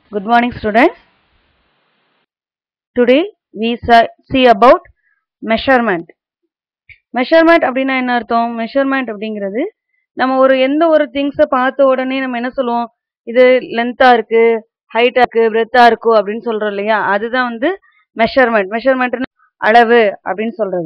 Good morning, students. Today we sa- see about measurement. Measurement அப்படின்னா என்ன அர்த்தம் measurement அப்படிங்கிறது நம்ம ஒரு எந்த ஒரு திங்ஸை பார்த்த உடனே நம்ம என்ன சொல்லுவோம் இது லென்த்தா இருக்கு ஹைட்டா இருக்கு பிரெத்தா இருக்கும் அப்படின்னு சொல்றோம் இல்லையா அதுதான் வந்து மெஷர்மெண்ட் மெஷர்மெண்ட் அளவு அப்படின்னு சொல்றது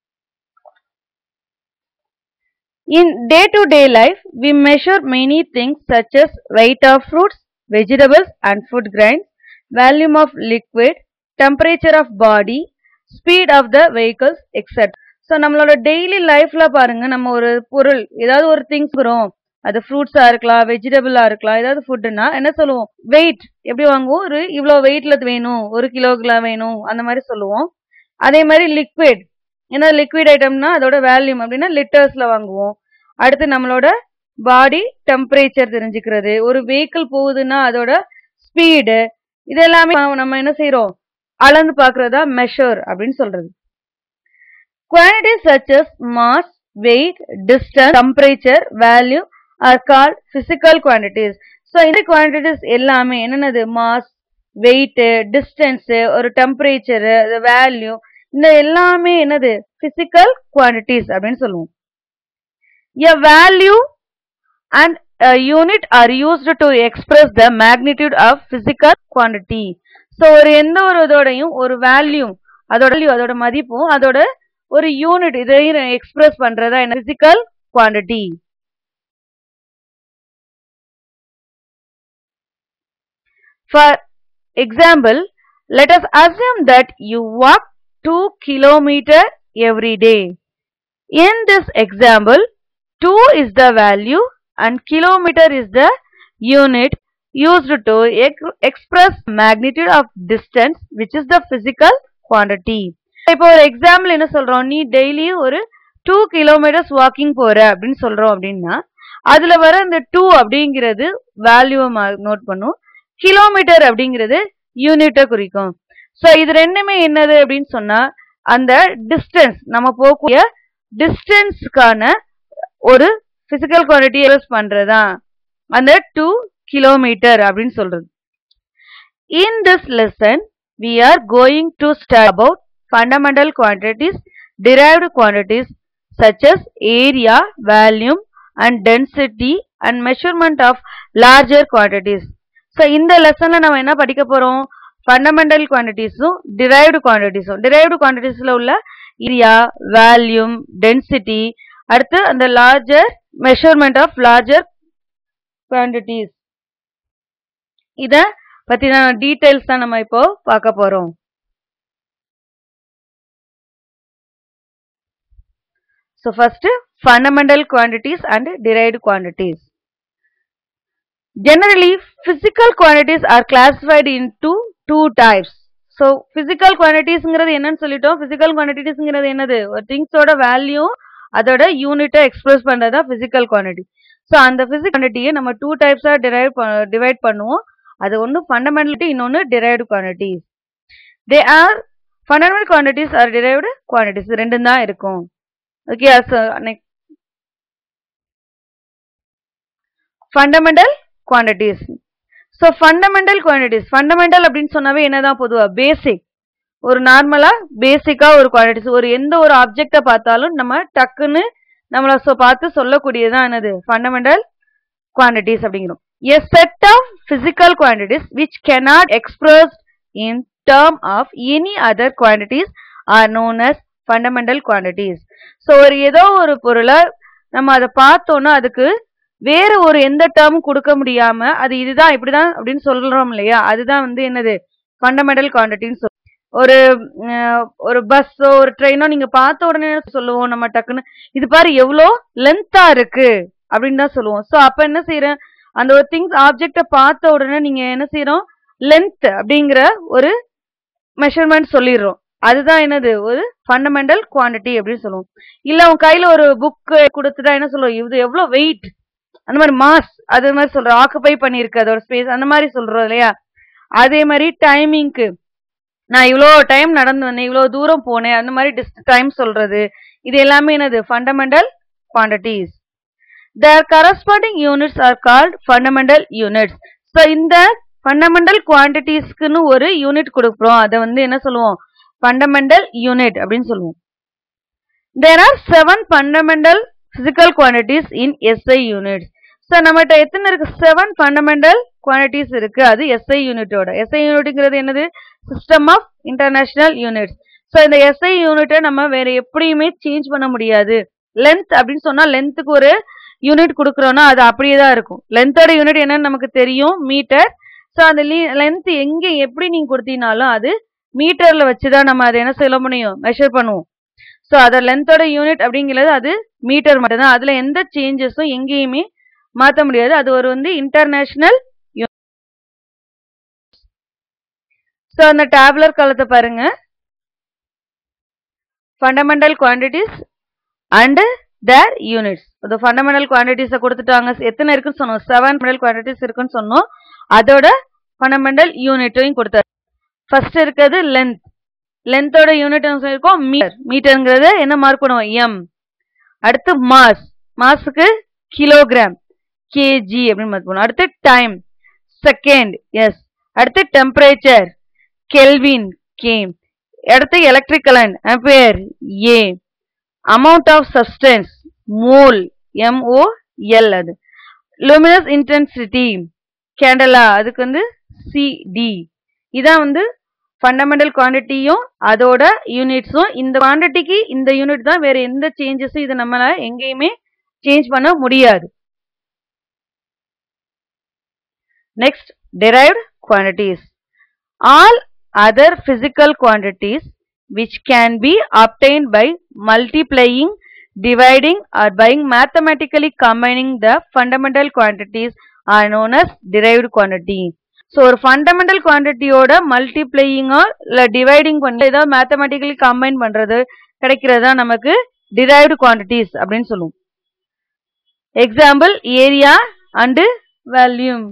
in day to day life we measure many things such as weight of fruits vegetables and food grains volume of liquid temperature of body speed of the vehicles etc so நம்மளோட daily லைஃப்ல பாருங்க நம்ம ஒரு பொருள் ஏதாவது ஒரு things வரும் அது ஃப்ரூட்ஸா இருக்கலாம் வெஜிடபிளா இருக்கலாம் ஏதாவது ஃபுட்டுன்னா என்ன சொல்லுவோம் வெயிட் எப்படி வாங்குவோம் ஒரு இவ்வளோ வெயிட்ல வேணும் ஒரு கிலோக்குள்ள வேணும் அந்த மாதிரி சொல்லுவோம் அதே மாதிரி லிக்விட் ஏன்னா லிக்விட் ஐட்டம்னா அதோட வேல்யூம் அப்படின்னா லிட்டர்ஸ்ல வாங்குவோம் அடுத்து நம்மளோட பாடி டெம்பரேச்சர் தெரிஞ்சுக்கிறது ஒரு வெஹிக்கிள் போகுதுன்னா அதோட ஸ்பீடு இது எல்லாமே நம்ம என்ன செய்யறோம் அளந்து பாக்குறதா மெஷர் அப்படின்னு சொல்றது Quantities such as mass, weight, distance, temperature, value are called physical quantities. So இந்த quantities எல்லாமே என்னென்னது mass, weight, distance, ஒரு temperature, value இந்த எல்லாமே என்னது physical quantities அப்படின்னு சொல்லுவோம். A value and a unit are used to express the magnitude of physical quantity. So ஒரு எந்த ஒரு இதோடையும் ஒரு வேல்யூ அதோட value, அதோட மதிப்பும் அதோட ஒரு யூனிட் இதையும் எக்ஸ்பிரஸ் பண்றதா என்ன physical quantity for example let us assume that you walk two kilometre every day in this example two is the value and kilometre is the unit used to ex- express magnitude of distance which is the physical quantity இப்போ ஒரு example என்ன சொல்றோம் நீ daily ஒரு two kilometres walking போற அப்படின்னு சொல்றோம் அப்படின்னா அதுல வர இந்த டூ அப்படிங்கிறது வேல்யூவை நோட் பண்ணும் கிலோமீட்டர் அப்படிங்கிறது யூனிட்டை குறிக்கும் ஸோ இது ரெண்டுமே என்னது அப்படின்னு சொன்னா அந்த டிஸ்டன்ஸ் நம்ம போகக்கூடிய டிஸ்டன்ஸ்க்கான ஒரு பிசிக்கல் குவாலிட்டி யூஸ் பண்றதா அந்த டூ கிலோமீட்டர் அப்படின்னு சொல்றது in this lesson we are going to study about fundamental quantities, derived quantities such as area, volume and density and measurement of larger quantities. So இந்த லெசன்ல நம்ம என்ன படிக்க போறோம் ஃபண்டமெண்டல் குவான்டிட்டிஸும் டிரைவ்டு குவான்டிட்டிஸும் டிரைவ்டு குவான்டிட்டிஸ்ல உள்ள ஏரியா வேல்யூம் டென்சிட்டி அடுத்து அந்த larger measurement of larger quantities இத பத்தின டீடைல்ஸ் தான் நம்ம இப்போ பார்க்க போறோம் So first fundamental quantities and derived quantities. Generally physical quantities are classified into two types. So physical quantitiesங்கிறது என்னன்னு சொல்லிட்டோம் physical quantitiesங்கிறது என்னது ஒரு திங்ஸோட வேல்யூ அதோட யூனிட்டை எக்ஸ்பிரஸ் பண்றதா physical quantity. ஸோ அந்த physical quantityயை நம்ம டூ டைப்ஸா டிரைவ் டிவைட் பண்ணுவோம் அது ஒன்று ஃபண்டமெண்டலிட்டி இன்னொன்று derived quantities. They are fundamental quantities are derived quantities ரெண்டும் தான் இருக்கும் okay so next fundamental quantities so fundamental quantities fundamental அப்படின்னு சொன்னாவே என்னதான் பொதுவா பேசிக் ஒரு நார்மலா பேசிக்கா ஒரு குவான்டிட்டிஸ் ஒரு எந்த ஒரு ஆப்ஜெக்ட பார்த்தாலும் நம்ம டக்குன்னு நம்மள சொ பார்த்து சொல்லக்கூடியதான் என்னது ஃபண்டமெண்டல் குவான்டிட்டிஸ் அப்படிங்கிறோம் a set of physical quantities which cannot expressed in term of any other quantities are known as fundamental quantities so ஒரு ஏதோ ஒரு பொருளை நம்ம அதை பார்த்தோன்னா அதுக்கு வேற ஒரு எந்த டேர்ம் கொடுக்க முடியாம அது இதுதான் இப்படிதான் அப்படின்னு சொல்றோம் இல்லையா அதுதான் வந்து என்னது ஃபண்டமெண்டல் குவான்டிட்டின்னு சொல் ஒரு அஹ், ஒரு பஸ்ஸோ ஒரு ட்ரெயினோ நீங்க பார்த்த உடனே சொல்லுவோம் நம்ம டக்குன்னு இது பாரு எவ்வளோ லென்த்தா இருக்கு அப்படின்னு தான் சொல்லுவோம் ஸோ அப்ப என்ன செய்யறேன் அந்த ஒரு திங்ஸ் ஆப்ஜெக்ட பார்த்த உடனே நீங்க என்ன செய்யறோம் லென்த் அப்படிங்கிற ஒரு மெஷர்மெண்ட் சொல்லிடுறோம் அதுதான் என்னது ஒரு ஃபண்டமெண்டல் குவாண்டிட்டி அப்படின்னு சொல்லுவோம் இல்ல உன் கையில ஒரு புக் கொடுத்துட்டா என்ன சொல்லுவோம் இது எவ்வளவு வெயிட் அந்த மாதிரி மாஸ் அது மாதிரி சொல்றோம் ஆக்குபை பண்ணிருக்கு அதோட ஸ்பேஸ் அந்த மாதிரி சொல்றோம் இல்லையா அதே மாதிரி டைமிங்க்கு நான் இவ்வளோ டைம் நடந்து வந்தேன் இவ்வளோ தூரம் போனேன் அந்த மாதிரி டிஸ் டைம் சொல்றது இது எல்லாமே என்னது fundamental quantities their corresponding units are called fundamental units ஸோ இந்த ஃபண்டமெண்டல் குவான்டிட்டிஸ்க்குன்னு ஒரு யூனிட் கொடுக்குறோம் அதை வந்து என்ன சொல்லுவோம் ஃபண்டமெண்டல் யூனிட் அப்படின்னு சொல்லுவோம் there are seven fundamental physical quantities in SI units so நம்மகிட்ட எத்தனை இருக்கு செவன் ஃபண்டமெண்டல் குவான்டிட்டிஸ் இருக்கு அது எஸ்ஐ யூனிட்டோட எஸ்ஐ யூனிட்ங்கிறது என்னது system of international units so இந்த எஸ்ஐ யூனிட்டை நம்ம வேற எப்படியுமே சேஞ்ச் பண்ண முடியாது லென்த் அப்படின்னு சொன்னா லென்த்துக்கு ஒரு யூனிட் கொடுக்குறோம்னா அது அப்படியே தான் இருக்கும் லென்த்தோட யூனிட் என்னன்னு நமக்கு தெரியும் மீட்டர் ஸோ அந்த லென்த் எங்க எப்படி நீங்க கொடுத்தீங்கனாலும் அது மீட்டர்ல வச்சுதான் நம்ம அதை என்ன சொல்ல முடியும் மெஷர் பண்ணுவோம் ஸோ அதை லென்த்தோட யூனிட் அப்படிங்கிறது அது மீட்டர் மட்டும்தான் அதுல எந்த சேஞ்சஸும் எங்கேயுமே மாற்ற முடியாது அது ஒரு வந்து இன்டர்நேஷனல் ஸோ அந்த டேப்லர் காலத்தை பாருங்க fundamental quantities and their units அது ஃபண்டமெண்டல் குவான்டிட்டிஸை கொடுத்துட்டாங்க எத்தனை இருக்குன்னு சொன்னோம் செவன் ஃபண்டமெண்டல் குவான்டிட்டிஸ் இருக்குன்னு சொன்னோம் அதோட ஃபண்டமெண்டல் யூனிட்டையும் கொடுத்தாரு ஃபர்ஸ்ட் இருக்கிறது லென்த் லென்த்தோட யூனிட் சொல்லியிருக்கோம் மீட்டர் மீட்டருங்கிறது என்ன மார்க் பண்ணுவோம் எம் அடுத்து மாஸ் மாஸுக்கு கிலோகிராம் கேஜி அப்படின்னு மார்க் பண்ணுவோம் அடுத்து டைம் செகண்ட் எஸ் அடுத்து டெம்பரேச்சர் கெல்வின் கே அடுத்து electrical and ampere A amount of substance mole M O L அது லூமினஸ் இன்டென்சிட்டி கேண்டலா அதுக்கு வந்து சிடி இதான் வந்து ஃபண்டமெண்டல் குவான்டிட்டியும் அதோட யூனிட்ஸும் இந்த குவான்டிட்டிக்கு இந்த யூனிட் தான் வேற எந்த சேஞ்சஸும் இது நம்மளால எங்கேயுமே சேஞ்ச் பண்ண முடியாது next derived quantities all other physical quantities which can be obtained by multiplying dividing or by mathematically combining the fundamental quantities are known as derived quantity so ஒரு ஃபண்டமெண்டல் குவான்டிட்டியோட மல்டிப்ளையிங்கோ இல்லை டிவைடிங் பண்ணி ஏதாவது மேத்தமெட்டிக்கலி கம்பைன் பண்ணுறது கிடைக்கிறது தான் நமக்கு டிரைவ்டு குவான்டிட்டிஸ் அப்படின்னு சொல்லுவோம் example area and volume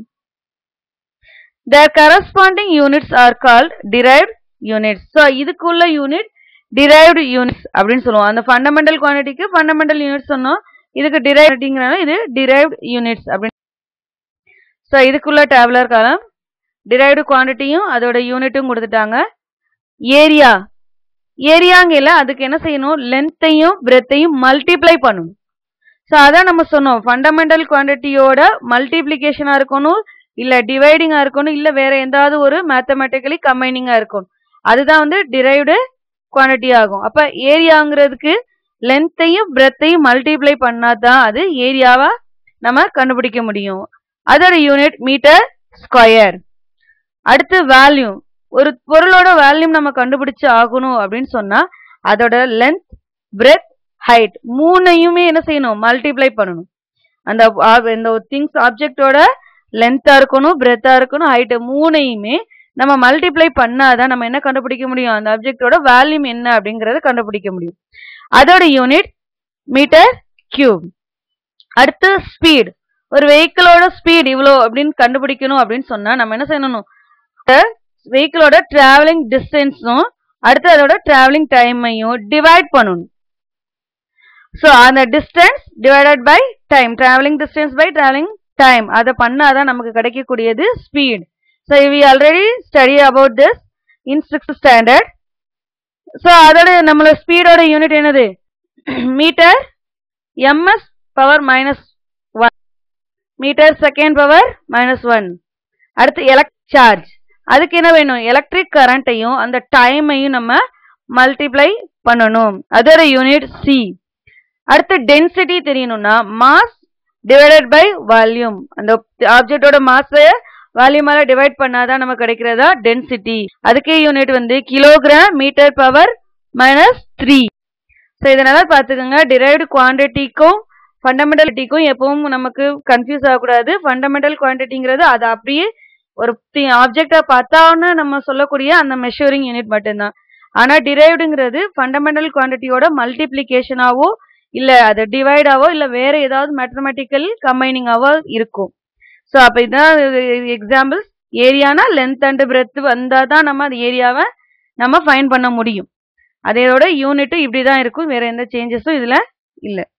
their corresponding units are called derived units so இதுக்குள்ள யூனிட் derived units அப்படின்னு சொல்லுவோம் அந்த ஃபண்டமெண்டல் குவான்டிட்டிக்கு ஃபண்டமெண்டல் யூனிட் சொன்னோம் இதுக்கு டிரைவ்டிங்கிறனால இது derived units அப்படின்னு ஸோ இதுக்குள்ள டேபுலர் காலம் derived குவான்டிட்டியும் அதோட யூனிட்டும் கொடுத்துட்டாங்க ஏரியா ஏரியாங்கல அதுக்கு என்ன செய்யணும் லென்த்தையும் பிரெத்தையும் மல்டிப்ளை பண்ணணும் ஸோ அதான் நம்ம சொன்னோம் ஃபண்டமெண்டல் குவான்டிட்டியோட மல்டிப்ளிகேஷனா இருக்கணும் இல்ல டிவைடிங்கா இருக்கணும் இல்ல வேற எந்தாவது ஒரு மேத்தமெட்டிக்கலி கம்பைனிங்கா இருக்கணும் அதுதான் வந்து டிரைவ்டு குவான்டிட்டி ஆகும் அப்ப ஏரியாங்கிறதுக்கு லென்த்தையும் பிரெத்தையும் மல்டிப்ளை பண்ணாதான் அது ஏரியாவா நம்ம கண்டுபிடிக்க முடியும் அதோட யூனிட் மீட்டர் ஸ்கொயர் அடுத்து வேல்யூம் ஒரு பொருளோட வேல்யூம் நம்ம கண்டுபிடிச்சு ஆகணும் அப்படின்னு சொன்னா அதோட லென்த் பிரெத் ஹைட் மூணையுமே என்ன செய்யணும் மல்டிப்ளை பண்ணணும் அந்த ஆ- இந்த திங்ஸ் ஆப்ஜெக்டோட லென்த்தா இருக்கணும் பிரெத்தா இருக்கணும் ஹைட் மூணையுமே நம்ம மல்டிப்ளை பண்ணாதான் நம்ம என்ன கண்டுபிடிக்க முடியும் அந்த ஆப்ஜெக்டோட வேல்யூம் என்ன அப்படிங்கறத கண்டுபிடிக்க முடியும் அதோட யூனிட் மீட்டர் கியூப் அடுத்து ஸ்பீட் ஒரு வெஹிக்கிளோட ஸ்பீட் இவ்வளோ அப்படின்னு கண்டுபிடிக்கணும் அப்படின்னு சொன்னா நம்ம என்ன செய்யணும் வெஹிக்கிளோட டிராவலிங் டிஸ்டன்ஸும் அடுத்து அதோட டிராவலிங் டைமையும் டிவைட் பண்ணணும் ஸோ அந்த distance divided by time travelling distance by travelling time அதை பண்ணாதான் நமக்கு கிடைக்கக்கூடியது speed so we already study about this in sixth standard so அதோட நம்மளோட ஸ்பீடோட யூனிட் என்னது metre m s power minus one metre second power minus one அடுத்து electric charge அதுக்கு என்ன வேணும் எலக்ட்ரிக் கரண்ட்டையும் அந்த டைமையும் நம்ம மல்டிப்ளை பண்ணணும் அதோட யூனிட் சி அடுத்து டென்சிட்டி தெரியணும்னா மாஸ் டிவைடட் பை வால்யூம் அந்த ஆப்ஜெக்டோட மாஸ் வால்யூமால டிவைட் பண்ணாதான் நமக்கு கிடைக்கிறதா டென்சிட்டி அதுக்கே யூனிட் வந்து kilogram metre power minus three so இதனால பார்த்துக்கோங்க டிரைவ்டு குவான்டிட்டிக்கும் ஃபண்டமெண்டலிட்டிக்கும் எப்பவும் நமக்கு கன்ஃபியூஸ் ஆகக்கூடாது ஃபண்டமெண்டல் குவான்டிட்டிங்கிறது அது அப்படியே ஒரு ஆப்ஜெக்டை பார்த்தான்னு நம்ம சொல்லக்கூடிய அந்த மெஷரிங் யூனிட் மட்டும்தான் ஆனா டிரைவ்டுங்கிறது ஃபண்டமெண்டல் குவான்டிட்டியோட மல்டிப்ளிகேஷனாவோ இல்ல அது டிவைடாவோ இல்ல வேற ஏதாவது மேத்தமெட்டிக்கல் கம்பைனிங்காவோ இருக்கும் ஸோ அப்போ இதான் எக்ஸாம்பிள்ஸ் ஏரியானா லென்த் அண்ட் பிரெத் வந்தால் தான் நம்ம அந்த ஏரியாவை நம்ம ஃபைன் பண்ண முடியும் அதோட யூனிட்டும் இப்படி தான் இருக்கும் வேற எந்த சேஞ்சஸும் இதில் இல்லை